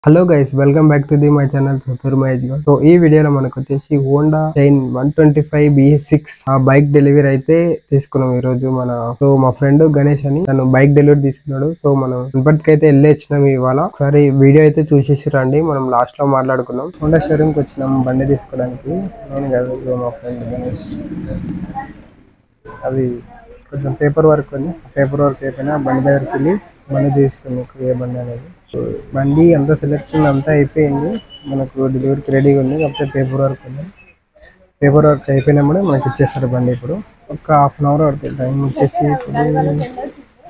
Hello guys welcome back to the my channel Sathur Mahesh Goud so ఈ వీడియోలో మనకు వచ్చేసి Honda Shine one twenty five BS six ఆ bike delivery అయితే తీసుకున్నాం ఈ రోజు మన సో మా ఫ్రెండ్ గణేష్ అని తను బైక్ డెలివరీ తీసుకున్నాడు సో మనం ఇప్పటికైతే వెళ్ళి వచ్చినాం ఇవాళ ఒకసారి వీడియో అయితే చూసేసి రండి మనం లాస్ట్ లో మాట్లాడుకున్నాం హోండా షోరూమ్ కి వచ్చినాం బండి తీసుకోవడానికి నేను కాదు ఇదిగో మా ఫ్రెండ్ గణేష్ అది కొంచెం పేపర్ వర్క్ ఉంది పేపర్ వర్క్ అయిపోయినా బండి దగ్గరికి వెళ్ళి బండి చూపిస్తాం మీకు ఏ బండి అనేది సో బండి అంతా సెలెక్షన్ అంతా అయిపోయింది మనకు డెలివరీకి రెడీగా ఉంది కాకపోతే పేపర్ వర్క్ ఉంది పేపర్ వర్క్ అయిపోయినప్పుడే మనకి ఇచ్చేస్తారు బండి ఇప్పుడు ఒక హాఫ్ అన్ అవర్ పడుతుంది టైం వచ్చేసి ఇప్పుడు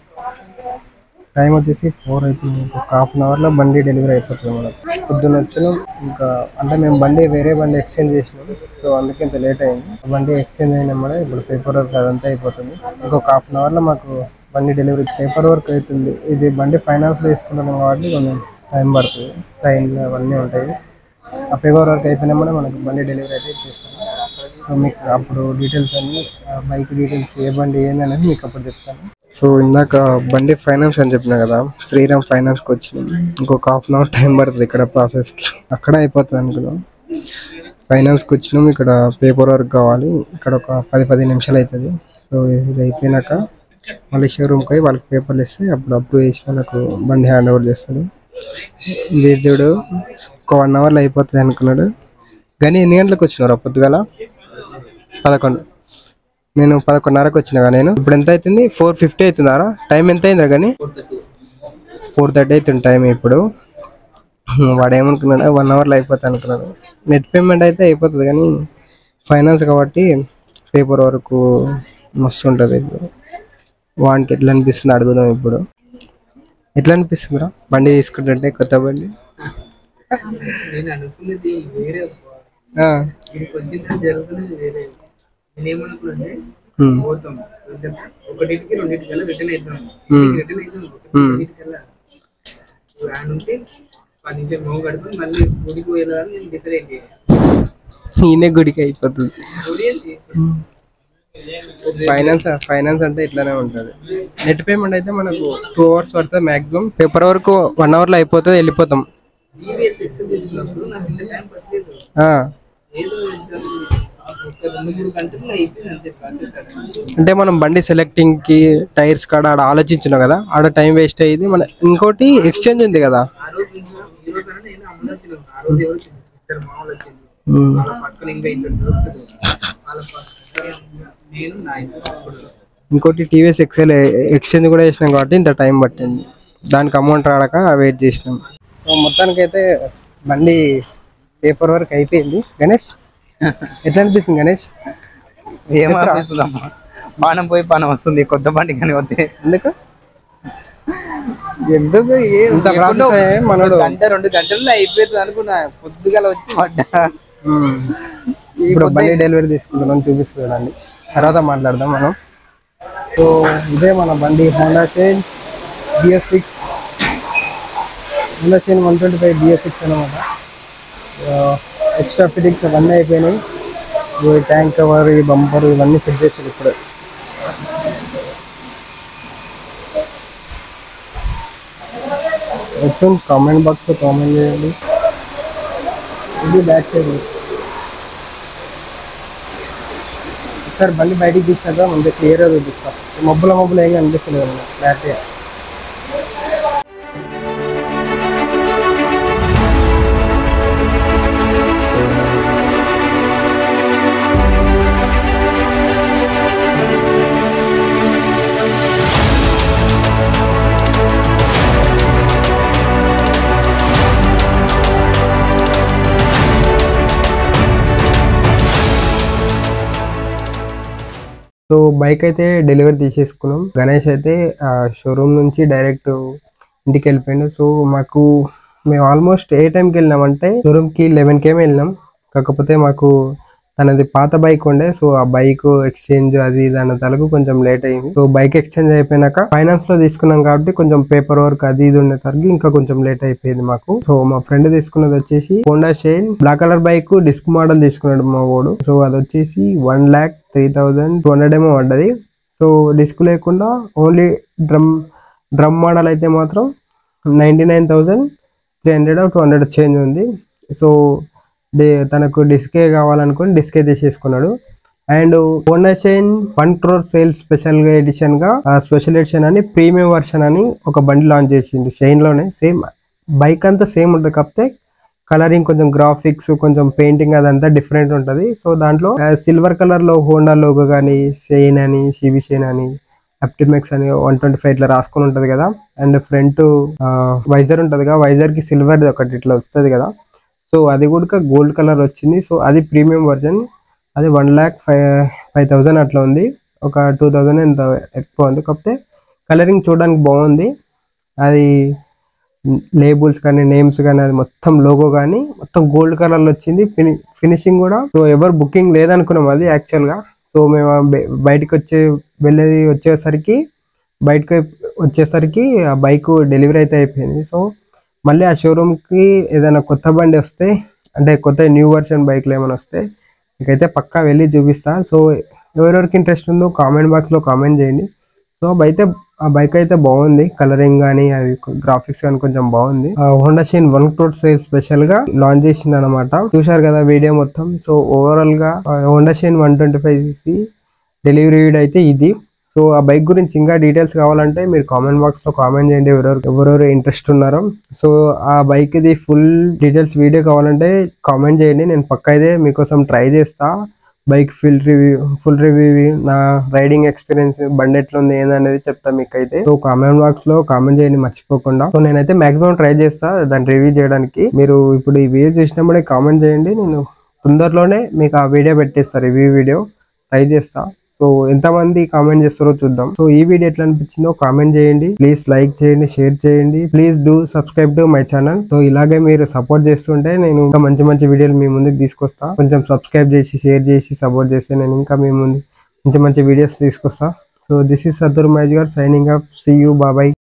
టైం వచ్చేసి ఫోర్ అవుతుంది ఒక హాఫ్ అన్ అవర్లో బండి డెలివరీ అయిపోతుంది మనకు పొద్దున్న వచ్చినాం ఇంకా అంటే మేము బండి వేరే బండి ఎక్స్చేంజ్ చేసినాం సో అందుకే ఇంత లేట్ అయింది బండి ఎక్స్చేంజ్ అయినప్పుడే ఇప్పుడు పేపర్ వర్క్ అదంతా అయిపోతుంది ఇంకొక హాఫ్ అన్ అవర్లో మాకు బండి డెలివరీ పేపర్ వర్క్ అవుతుంది ఇది బండి ఫైనాన్స్లో తీసుకుంటున్నాం కాబట్టి కొంచెం టైం పడుతుంది సైన్లు అవన్నీ ఉంటాయి ఆ పేపర్ వర్క్ అయిపోయినప్పుడే మనకు బండి డెలివరీ అయితే ఇచ్చేస్తాం సో మీకు అప్పుడు డీటెయిల్స్ అన్ని బైక్ డీటెయిల్స్ ఏ బండి ఏంది అనేది మీకు అప్పుడు చెప్తాను సో ఇందాక బండి ఫైనాన్స్ అని చెప్పిన కదా శ్రీరామ్ ఫైనాన్స్కి వచ్చినాం ఇంకొక హాఫ్ అన్ అవర్ టైం పడుతుంది ఇక్కడ ప్రాసెస్కి అక్కడ అయిపోతుంది అనుకున్నాం ఫైనాన్స్కి వచ్చినాం ఇక్కడ పేపర్ వర్క్ కావాలి ఇక్కడ ఒక పది పది నిమిషాలు అవుతుంది సో ఇది అయిపోయినాక మళ్ళీ షోరూమ్కి పోయి వాళ్ళకి పేపర్లు ఇస్తే అప్పుడు అప్రూవ్ చేసి మనకు బండి హ్యాండ్ ఓవర్ చేస్తాడు వీర్జుడు ఒక వన్ అవర్లో అయిపోతుంది అనుకున్నాడు కానీ ఎన్ని గంటలకు వచ్చినారు పొద్దుగాల పదకొండు నేను పదకొండున్నరకు వచ్చిన నేను ఇప్పుడు ఎంత అవుతుంది ఫోర్ ఫిఫ్టీ అవుతుందారా టైం ఎంత అయిందా కానీ ఫోర్ థర్టీ అవుతుంది టైం ఇప్పుడు వాడు ఏమనుకున్నాడు వన్ అవర్లో అయిపోతుంది అనుకున్నాడు నెట్ పేమెంట్ అయితే అయిపోతుంది కానీ ఫైనాన్స్ కాబట్టి పేపర్ వరకు మస్తు ఉంటుంది ఇప్పుడు వానికి ఎట్లా అనిపిస్తుంది అడుగుదాం ఇప్పుడు ఎట్లా అనిపిస్తుందిరా బండి తీసుకుంటుంటే కొత్త బండి నేను అనుకున్నది వేరే అబ్బా. ఆ, ఇక్కడికి వచ్చిందా జరుగుతున్నది వేరే నేనేమనుకున్నాంటే ఉమ్, పోతాం ఒకటికి రెండింటికల్లా రిటర్న్ అవుతాం Hmm. రిటర్న్ అవుతాం Hmm. రెండింటికల్లా ఆయన ఉంటే పది నిమిషాలు మొహం కడుపుని మళ్ళీ గుడికి వెళ్ళాలని నేను డిసైడ్ అయ్యి ఈయనే గుడికి అయిపోతుంది గుడి ఏంటి ఫైనాన్స్ ఫైనాన్స్ అంటే ఇట్లానే ఉంటుంది నెట్ పేమెంట్ అయితే మనకు టూ అవర్స్ పడుతుంది మాక్సిమం పేపర్ వరకు వన్ అవర్లో అయిపోతుంది వెళ్ళిపోతాం టీవీఎస్ ఎక్స్ తీసుకున్నప్పుడు నాకు ఇంత టైం పట్టలేదు ఆ, ఏదో ఇద్దరు ఒక రెండు మూడు గంటల్లో అయిపోయింది అంతే ప్రాసెస్ అక్కడ అంటే మనం బండి సెలెక్టింగ్ కి టైర్స్ కాడ ఆడ ఆలోచించినాం కదా ఆడ టైం వేస్ట్ అయ్యింది మన ఇంకోటి ఎక్స్చేంజ్ ఉంది కదా ఆ రోజు ఇంకా- ఈ రోజు అన్న నేను అమ్మ వచ్చినాను ఆ రోజు ఎవరు వచ్చింది ఇద్దరు మామూలు వచ్చింది ఉమ్, వాళ్ళ పక్కన ఇంకా ఇద్దరు దోస్తులు వాళ్ళ పక్కన నేను నా ఇద్దరు అప్పుడు ఇంకోటి టీవీఎస్ ఎక్సెల్ ఎక్స్చేంజ్ కూడా చేసినాం కాబట్టి ఇంత టైం పట్టింది దానికి అమౌంట్ రాడక వెయిట్ చేసినాం సో మొత్తానికైతే బండి పేపర్ వర్క్ అయిపోయింది గణేష్ ఎట్లా అనిపిస్తుంది గణేష్ ఏమనిపిస్తుందమ్మా బాణం పోయి బాణం వస్తుంది కొత్త బండి కానీ వస్తే ఎందుకు ఎందుకు ఏ- ఇంత ఎక్కడో ప్రాసెస్ అయ్యే మనోడు ఒక గంట రెండు గంటల్లో అయిపోతుంది అనుకున్నా పొద్దుగాల వచ్చి పడ్డా ఉమ్. ఇప్పుడు బండి డెలివరీ తీసుకుంటున్నాం చూపిస్తుందండి తర్వాత మాట్లాడదాం మనం సో ఇదే మన బండి Honda Shine BS six Honda Shine one twenty five BS six అనమాట ఎక్స్ట్రా ఫిట్టింగ్స్ అవన్నీ అయిపోయినాయి ఈ ట్యాంక్ కవర్ ఈ బంపర్ ఇవన్నీ ఫిట్ చేసారు ఇప్పుడు మొత్తం కామెంట్ బాక్స్లో కామెంట్ చేయండి ఇది బ్యాక్ సైడ్ ఒకసారి బండి బయటికి తీసినాక మంచిగా క్లియర్గా చూపిస్తాం ఈ మబ్బుల మబ్బులు ఏం కనిపిస్తలేదు అన్నమాట క్లారిటీగా సో బైక్ అయితే డెలివరీ తీసేసుకున్నాం గణేష్ అయితే షోరూమ్ నుంచి డైరెక్ట్ ఇంటికి వెళ్ళిపోయిండు సో మాకు మేము ఆల్మోస్ట్ ఏ టైంకి వెళ్ళినామంటే షోరూమ్కి లెవెన్కి ఏమి వెళ్ళినాం కాకపోతే మాకు తనది పాత బైక్ ఉండే సో ఆ బైక్ ఎక్స్చేంజ్ అది దాని తలకు కొంచెం లేట్ అయింది సో బైక్ ఎక్స్చేంజ్ అయిపోయినాక ఫైనాన్స్ లో తీసుకున్నాం కాబట్టి కొంచెం పేపర్ వర్క్ అది ఇది ఉండేసరికి ఇంకా కొంచెం లేట్ అయిపోయింది మాకు సో మా ఫ్రెండ్ తీసుకున్నది వచ్చేసి Honda Shine black colour bike disc model తీసుకున్నాడు మా వాడు సో అది వచ్చేసి one lakh three thousand two hundred ఏమో పడ్డది సో డిస్క్ లేకుండా ఓన్లీ డ్రమ్ డ్రమ్ మోడల్ అయితే మాత్రం ninety nine thousand three hundred two hundred change ఉంది సో డి తనకు డిస్కే కావాలనుకుని డిస్కే తీసేసుకున్నాడు and Honda Shine one crore sale special గా ఎడిషన్ గా స్పెషల్ ఎడిషన్ అని ప్రీమియం వర్షన్ అని ఒక బండి లాంచ్ చేసింది షైన్ లోనే సేమ్ బైక్ అంతా సేమ్ ఉంటుంది కాకపోతే కలరింగ్ కొంచెం గ్రాఫిక్స్ కొంచెం పెయింటింగ్ అదంతా డిఫరెంట్ ఉంటుంది సో దాంట్లో సిల్వర్ కలర్ లో హోండా లోగో కానీ షైన్ అని సివి షైన్ అని అప్టిమెక్స్ అని వన్ ట్వంటీ ఫైవ్ ఇట్లా రాసుకొని ఉంటది కదా అండ్ ఫ్రంట్ వైజర్ ఉంటది కదా వైజర్ కి సిల్వర్ ఒకటి ఇట్లా వస్తుంది కదా సో అది కూడా గోల్డ్ కలర్ వచ్చింది సో అది ప్రీమియం వర్జన్ అది one lakh five five thousand అట్లా ఉంది ఒక టూ థౌజండ్ ఎంత ఎక్కువ ఉంది కాకపోతే కలరింగ్ చూడడానికి బాగుంది అది లేబుల్స్ కానీ నేమ్స్ కానీ అది మొత్తం లోగో కానీ మొత్తం గోల్డ్ కలర్లో వచ్చింది ఫిని ఫినిషింగ్ కూడా సో ఎవరు బుకింగ్ లేదనుకున్నాం అది యాక్చువల్గా సో మేము ఆ బయ- బయటికి వచ్చే వెళ్ళేది వచ్చేసరికి బయటకు వచ్చేసరికి ఆ బైక్ డెలివరీ అయితే అయిపోయింది సో మళ్ళీ ఆ షోరూమ్కి ఏదైనా కొత్త బండి వస్తే అంటే కొత్త న్యూ వర్షన్ బైక్లు ఏమైనా వస్తే మీకైతే పక్కా వెళ్ళి చూపిస్తా సో ఎవరెవరికి ఇంట్రెస్ట్ ఉందో కామెంట్ బాక్స్లో కామెంట్ చేయండి సో అయితే ఆ బైక్ అయితే బాగుంది కలరింగ్ కానీ అది గ్రాఫిక్స్ కానీ కొంచెం బాగుంది Honda Shine one crore sale special గా లాంచ్ చేసింది అనమాట చూశారు కదా వీడియో మొత్తం సో ఓవరాల్ గా Honda Shine one twenty five CC delivery అయితే ఇది సో ఆ బైక్ గురించి ఇంకా డీటెయిల్స్ కావాలంటే మీరు కామెంట్ బాక్స్ లో కామెంట్ చేయండి ఎవరెవరు ఎవరెవరు ఇంట్రెస్ట్ ఉన్నారో సో ఆ bike the full details video కావాలంటే కామెంట్ చేయండి నేను పక్క అయితే మీకోసం ట్రై చేస్తా bike full review full review నా రైడింగ్ ఎక్స్పీరియన్స్ బండి ఎట్లా ఉంది ఏందనేది చెప్తా మీకు అయితే సో కామెంట్ బాక్స్ లో కామెంట్ చేయండి మర్చిపోకుండా సో నేనైతే మాక్సిమం ట్రై చేస్తా దాన్ని రివ్యూ చేయడానికి మీరు ఇప్పుడు ఈ వీడియో చూసినప్పుడే కామెంట్ చేయండి నేను తొందరలోనే మీకు ఆ వీడియో పెట్టేస్తా రివ్యూ వీడియో ట్రై చేస్తా సో ఎంతమంది కామెంట్ చేస్తారో చూద్దాం సో ఈ వీడియో ఎట్లా అనిపించిందో కామెంట్ చేయండి ప్లీజ్ లైక్ చేయండి షేర్ చేయండి please do subscribe to my channel so ఇలాగే మీరు సపోర్ట్ చేస్తుంటే నేను ఇంకా మంచి మంచి వీడియోలు మీ ముందుకు తీసుకొస్తా కొంచెం సబ్స్క్రైబ్ చేసి షేర్ చేసి సపోర్ట్ చేస్తే నేను ఇంకా మీ ముందు మంచి మంచి వీడియోస్ తీసుకొస్తా so this is Sadhur Mahesh గారు సైనింగ్ అప్ సీ యూ బాబాయ్